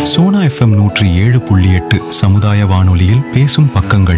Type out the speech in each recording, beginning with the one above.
Sona FM நூற்றி ஏழு புள்ளி எட்டு சமுதாய வானொலியில் பேசும் பக்கங்கள்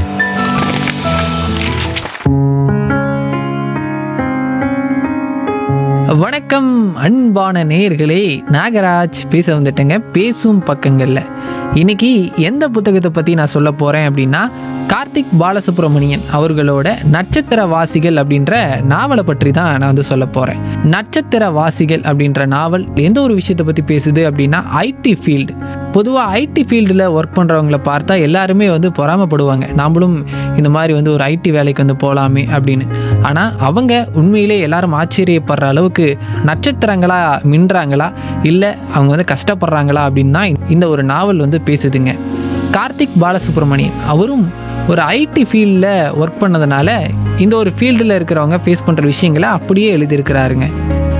வணக்கம் அன்பான நேயர்களே நாகராஜ் பேச வந்துட்டேங்க பேசும் பக்கங்களில் இன்னைக்கு எந்த புத்தகத்தை பற்றி நான் சொல்ல போகிறேன் அப்படின்னா கார்த்திக் பாலசுப்ரமணியன் அவர்களோட நட்சத்திர வாசிகள் அப்படின்ற நாவலை பற்றி தான் நான் வந்து சொல்ல போகிறேன் நட்சத்திர வாசிகள் அப்படின்ற நாவல் எந்த ஒரு விஷயத்தை பற்றி பேசுது அப்படின்னா ஐடி ஃபீல்டு பொதுவாக ஐடி ஃபீல்டில் ஒர்க் பண்ணுறவங்கள பார்த்தா எல்லாருமே வந்து பொறாமைப்படுவாங்க நாமளும் இந்த மாதிரி வந்து ஒரு ஐடி வேலைக்கு வந்து போகலாமே அப்படின்னு ஆனால் அவங்க உண்மையிலே எல்லாரும் ஆச்சரியப்படுற அளவுக்கு நட்சத்திரங்களா மின்றாங்களா இல்லை அவங்க வந்து கஷ்டப்படுறாங்களா அப்படின்னு தான் இந்த ஒரு நாவல் வந்து பேசுதுங்க கார்த்திக் பாலசுப்ரமணியன் அவரும் ஒரு ஐடி ஃபீல்டில் ஒர்க் பண்ணதுனால இந்த ஒரு ஃபீல்டில் இருக்கிறவங்க ஃபேஸ் பண்ணுற விஷயங்களை அப்படியே எழுதியிருக்கிறாருங்க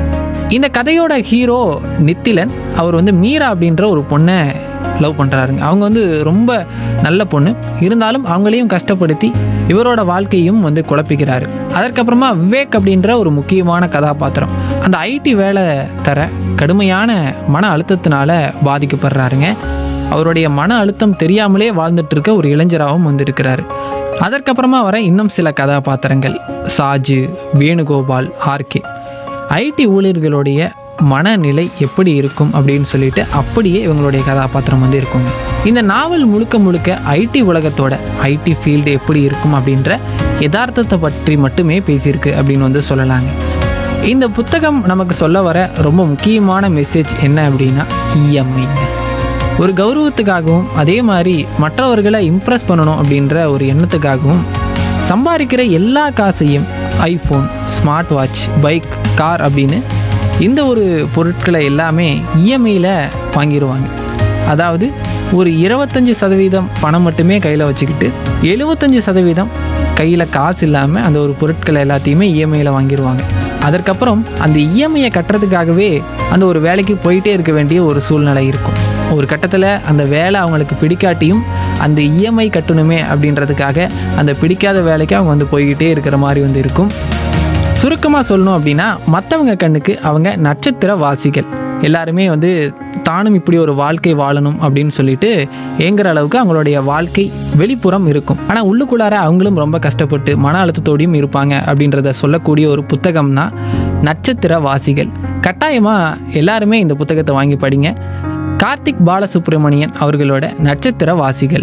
இந்த கதையோட ஹீரோ நித்திலன் அவர் வந்து மீரா அப்படின்ற ஒரு பொண்ணை லவ் பண்ணுறாருங்க அவங்க வந்து ரொம்ப நல்ல பொண்ணு இருந்தாலும் அவங்களையும் கஷ்டப்படுத்தி இவரோட வாழ்க்கையும் வந்து குழப்பிக்கிறாரு அதற்கப்புறமா விவேக் அப்படின்ற ஒரு முக்கியமான கதாபாத்திரம் அந்த ஐடி வேலை தர கடுமையான மன அழுத்தத்தினால பாதிக்கப்படுறாருங்க அவருடைய மன அழுத்தம் தெரியாமலே வாழ்ந்துட்டு இருக்க ஒரு இளைஞராகவும் வந்திருக்கிறாரு அதற்கப்புறமா வர இன்னும் சில கதாபாத்திரங்கள் சாஜு வேணுகோபால் ஆர்கே ஐடி ஊழியர்களுடைய மனநிலை எப்படி இருக்கும் அப்படின்னு சொல்லிட்டு அப்படியே இவங்களுடைய கதாபாத்திரம் வந்து இருக்குங்க இந்த நாவல் முழுக்க முழுக்க ஐடி உலகத்தோட ஐடி ஃபீல்டு எப்படி இருக்கும் அப்படின்ற யதார்த்தத்தை பற்றி மட்டுமே பேசியிருக்கு அப்படின்னு வந்து சொல்லலாங்க இந்த புத்தகம் நமக்கு சொல்ல வர ரொம்ப முக்கியமான மெசேஜ் என்ன அப்படின்னா இஎம்ஐங்க ஒரு கௌரவத்துக்காகவும் அதே மாதிரி மற்றவர்களை இம்ப்ரெஸ் பண்ணணும் அப்படின்ற ஒரு எண்ணத்துக்காகவும் சம்பாதிக்கிற எல்லா காசையும் iPhone smart watch bike car அப்படின்னு இந்த ஒரு பொருட்களை எல்லாமே இஎம்ஐயில் வாங்கிடுவாங்க அதாவது ஒரு இருபத்தஞ்சி சதவீதம் பணம் மட்டுமே கையில் வச்சுக்கிட்டு எழுபத்தஞ்சி சதவீதம் கையில் காசு இல்லாமல் அந்த ஒரு பொருட்களை எல்லாத்தையுமே இஎம்ஐயில் வாங்கிடுவாங்க அதற்கப்புறம் அந்த இஎம்ஐயை கட்டுறதுக்காகவே அந்த ஒரு வேலைக்கு போயிட்டே இருக்க வேண்டிய ஒரு சூழ்நிலை இருக்கும் ஒரு கட்டத்தில் அந்த வேலை அவங்களுக்கு பிடிக்காட்டியும் அந்த இஎம்ஐ கட்டணுமே அப்படின்றதுக்காக அந்த பிடிக்காத வேலைக்கு அவங்க வந்து போய்கிட்டே இருக்கிற மாதிரி வந்து இருக்கும் சுருக்கமாக சொல்லணும் அப்படின்னா மற்றவங்க கண்ணுக்கு அவங்க நட்சத்திர வாசிகள் எல்லாருமே வந்து தானும் இப்படி ஒரு வாழ்க்கை வாழணும் அப்படின்னு சொல்லிட்டு ஏங்குற அளவுக்கு அவங்களுடைய வாழ்க்கை வெளிப்புறம் இருக்கும் ஆனால் உள்ளுக்குள்ளார அவங்களும் ரொம்ப கஷ்டப்பட்டு மன அழுத்தத்தோடையும் இருப்பாங்க அப்படின்றத சொல்லக்கூடிய ஒரு புத்தகம் தான் நட்சத்திர வாசிகள் கட்டாயமாக எல்லாருமே இந்த புத்தகத்தை வாங்கி படிங்க கார்த்திக் பாலசுப்ரமணியன் அவர்களோட நட்சத்திர வாசிகள்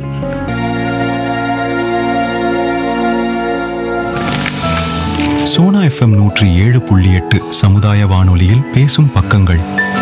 சோனா எஃப்எம் நூற்றி ஏழு புள்ளி எட்டு சமுதாய வானொலியில் பேசும் பக்கங்கள்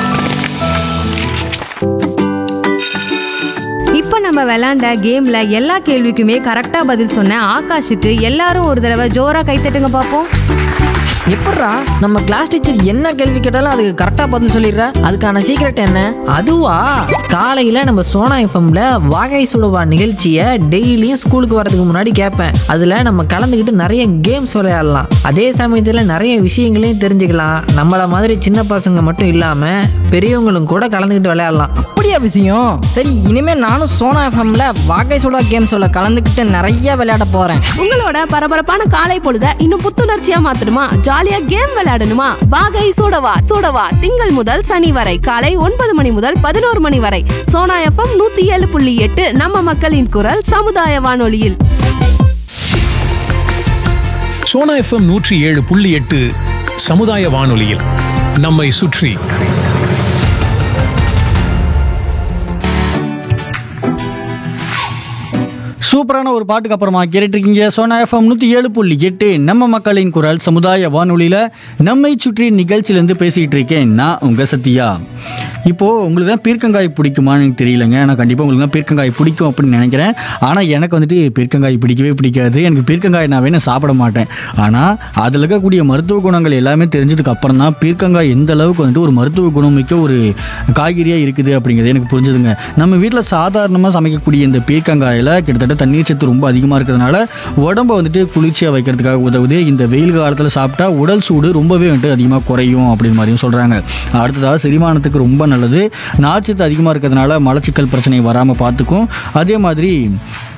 இப்போ நம்ம விளையாண்ட கேம்ல எல்லா கேள்விக்குமே கரெக்டா பதில் சொன்ன ஆகாஷுக்கு எல்லாரும் ஒரு தடவை ஜோரா கைத்தட்டுங்க பாப்போம் எப்பட்றா நம்ம கிளாஸ் டீச்சர் என்ன கேள்வி கேட்டாலும் அதுக்கு கரெக்டாக பதில் சொல்லிடுற அதுக்கான சீக்ரெட் என்ன அதுவா காலையில் நம்ம சோனா எஃப்எம்ல வாகை சுடுவா நிகழ்ச்சியை டெய்லியும் ஸ்கூலுக்கு வரதுக்கு முன்னாடி கேட்பேன் அதில் நம்ம கலந்துக்கிட்டு நிறைய கேம்ஸ் விளையாடலாம் அதே சமயத்தில் நிறைய விஷயங்களையும் தெரிஞ்சுக்கலாம் நம்மள மாதிரி சின்ன பசங்க மட்டும் இல்லாமல் பெரியவங்களும் கூட கலந்துக்கிட்டு விளையாடலாம் அப்படியா விஷயம் சரி இனிமே நானும் சோனா எஃப்எம்ல வாகை சுடா கேம்ஸோட கலந்துக்கிட்டு நிறைய விளையாட போறேன் உங்களோட பரபரப்பான காலை பொழுத இன்னும் புத்துணர்ச்சியா மாத்தணுமா ஜாலியா கேம் விளையாடணுமா வாகை சூடவா சூடவா திங்கள் முதல் சனி வரை காலை ஒன்பது மணி முதல் பதினோரு மணி வரை சோனா எஃப்எம் நூத்தி ஏழு புள்ளி எட்டு நம்ம மக்களின் குரல் சமுதாய வானொலியில் சோனா எஃப்எம் நூற்றி ஏழு புள்ளி எட்டு சமுதாய வானொலியில் நம்மை சுற்றி சூப்பரான ஒரு பாட்டுக்கு அப்புறமா கேட்டுருக்கீங்க சோனா எஃப்எம் நூற்றி ஏழு புள்ளி எட்டு நம்ம மக்களின் குரல் சமுதாய வானொலியில் நம்மை சுற்றி நிகழ்ச்சியிலேருந்து பேசிகிட்டு இருக்கேன் நான் உங்கள் சத்யா இப்போது உங்களுக்கு தான் பீர்க்கங்காய் பிடிக்குமான்னு எனக்கு தெரியலங்க ஆனால் கண்டிப்பாக உங்களுக்கு தான் பீர்க்கங்காய் பிடிக்கும் அப்படின்னு நினைக்கிறேன் ஆனால் எனக்கு வந்துட்டு பீர்க்கங்காய் பிடிக்கவே பிடிக்காது எனக்கு பீர்க்கங்காய் நான் வேணும் சாப்பிட மாட்டேன் ஆனால் அதில் இருக்கக்கூடிய மருத்துவ குணங்கள் எல்லாமே தெரிஞ்சதுக்கு அப்புறம் தான் பீர்க்கங்காய் எந்த அளவுக்கு வந்துட்டு ஒரு மருத்துவ குணம் மிக்க ஒரு காய்கறியாக இருக்குது அப்படிங்கிறது எனக்கு புரிஞ்சுதுங்க நம்ம வீட்டில் சாதாரணமாக சமைக்கக்கூடிய இந்த பீர்க்கங்காயில் கிட்டத்தட்ட தண்ணீர் சத்து ரொம்ப அதிகமாக இருக்கிறதுனால உடம்பை வந்துட்டு குளிர்ச்சியாக வைக்கிறதுக்காக உதவுது இந்த வெயில் காலத்தில் சாப்பிட்டா உடல் சூடு ரொம்பவே வந்துட்டு அதிகமாக குறையும் அப்படின்னு மாதிரியும் சொல்கிறாங்க அடுத்ததாக செரிமானத்துக்கு ரொம்ப நல்லது நார்ச்சத்து அதிகமாக இருக்கிறதுனால மலச்சிக்கல் பிரச்சனை வராமல் பார்த்துக்கும் அதே மாதிரி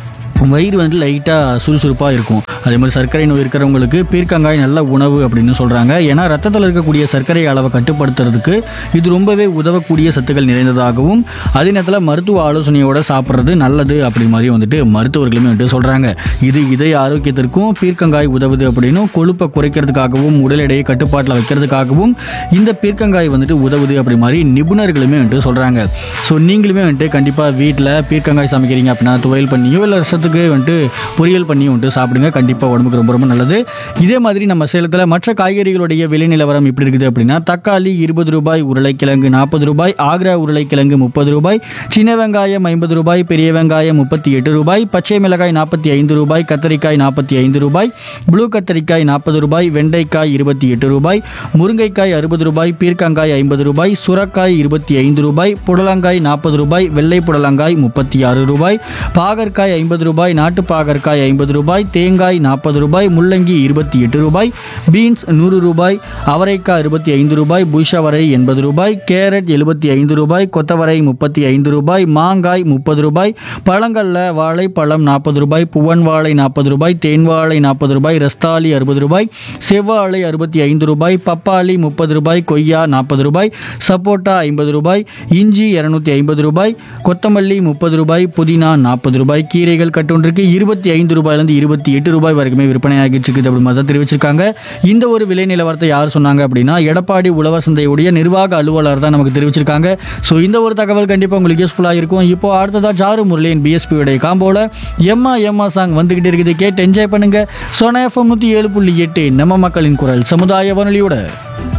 வயிறு வந்து லைட்டாக சுறுசுறுப்பாக இருக்கும் அதே மாதிரி சர்க்கரை நோய் இருக்கிறவங்களுக்கு பீர்க்கங்காய் நல்ல உணவு அப்படின்னு சொல்கிறாங்க ஏன்னா ரத்தத்தில் இருக்கக்கூடிய சர்க்கரை அளவை கட்டுப்படுத்துறதுக்கு இது ரொம்பவே உதவக்கூடிய சத்துக்கள் நிறைந்ததாகவும் அதே நேரத்தில் மருத்துவ ஆலோசனையோட சாப்பிட்றது நல்லது அப்படி மாதிரி வந்துட்டு மருத்துவர்களுமே வந்துட்டு சொல்கிறாங்க இது இதய ஆரோக்கியத்திற்கும் பீர்க்கங்காய் உதவுது அப்படின்னும் கொழுப்பை குறைக்கிறதுக்காகவும் உடல் எடையை கட்டுப்பாட்டில் வைக்கிறதுக்காகவும் இந்த பீர்க்கங்காய் வந்துட்டு உதவுது அப்படி மாதிரி நிபுணர்களுமே வந்துட்டு சொல்கிறாங்க ஸோ நீங்களுமே வந்துட்டு கண்டிப்பாக வீட்டில் பீர்க்கங்காய் சமைக்கிறீங்க அப்படின்னா துவையல் பண்ணியோ இல்லை ரசத்துக்கு வந்துட்டு பொரியல் பண்ணியும் வந்துட்டு சாப்பிடுங்க கண்டிப்பாக உடம்புக்கு ரொம்ப ரொம்ப நல்லது இதே மாதிரி நம்ம சேலத்தில் மற்ற காய்கறிகளுடைய விலை நிலவரம் எப்படி இருக்குது அப்படின்னா தக்காளி இருபது ரூபாய் உருளைக்கிழங்கு நாற்பது ரூபாய் ஆக்ரா உருளைக்கிழங்கு முப்பது ரூபாய் சின்ன வெங்காயம் ஐம்பது ரூபாய் பெரிய வெங்காயம் முப்பத்தி எட்டு ரூபாய் பச்சை மிளகாய் நாற்பத்தி ஐந்து ரூபாய் கத்தரிக்காய் நாற்பத்தி ஐந்து ரூபாய் ப்ளூ கத்தரிக்காய் நாற்பது ரூபாய் வெண்டைக்காய் இருபத்தி எட்டு ரூபாய் முருங்கைக்காய் அறுபது ரூபாய் பீர்க்கங்காய் ஐம்பது ரூபாய் சுரக்காய் இருபத்தி ஐந்து ரூபாய் புடலங்காய் நாற்பது ரூபாய் வெள்ளை புடலங்காய் முப்பத்தி ஆறு ரூபாய் பாகற்காய் ஐம்பது ரூபாய் நாட்டு பாகற்காய் ஐம்பது ரூபாய் தேங்காய் நாற்பது ரூபாய் முள்ளங்கி இருபத்தி எட்டு ரூபாய் பீன்ஸ் நூறு ரூபாய் அவரைக்காய் இருபத்தி ஐந்து ரூபாய் புஷவரை எண்பது ரூபாய் கேரட் எழுபத்தி ஐந்து ரூபாய் கொத்தவரை முப்பத்தி ஐந்து ரூபாய் மாங்காய் முப்பது ரூபாய் பழங்கள்ல வாழைப்பழம் நாற்பது ரூபாய் புவன் வாழை நாற்பது ரூபாய் தேன் வாழை நாற்பது ரூபாய் ரஸ்தாலி அறுபது ரூபாய் செவ்வாழை அறுபத்தி ஐந்து ரூபாய் பப்பாளி முப்பது ரூபாய் கொய்யா நாற்பது ரூபாய் சப்போட்டா ஐம்பது ரூபாய் இஞ்சி இரநூத்தி ஐம்பது ரூபாய் கொத்தமல்லி முப்பது ரூபாய் புதினா நாற்பது ரூபாய் கீரைகள் கட்டொன்றுக்கு இருபத்தி ஐந்து ரூபாயிலிருந்து இருபத்தி எட்டு ரூபாய் வரைக்குமே விற்பனை ஆகிட்டு இருக்குது அப்படி மாதிரி தான் தெரிவிச்சிருக்காங்க இந்த ஒரு விலை நிலவரத்தை யார் சொன்னாங்க அப்படின்னா எடப்பாடி உழவர் சந்தையுடைய நிர்வாக அலுவலர் தான் நமக்கு தெரிவிச்சிருக்காங்க ஸோ இந்த ஒரு தகவல் கண்டிப்பாக உங்களுக்கு யூஸ்ஃபுல்லாக இருக்கும் இப்போ அடுத்ததாக ஜாரு முரளியின் பிஎஸ்பி உடைய காம்போல எம்மா எம்மா சாங் வந்துகிட்டு இருக்குது கேட்டு என்ஜாய் பண்ணுங்க சோனா எஃப்எம் நூற்றி ஏழு புள்ளி எட்டு நம்ம மக்களின் குரல் சமுதாய வானொலியோட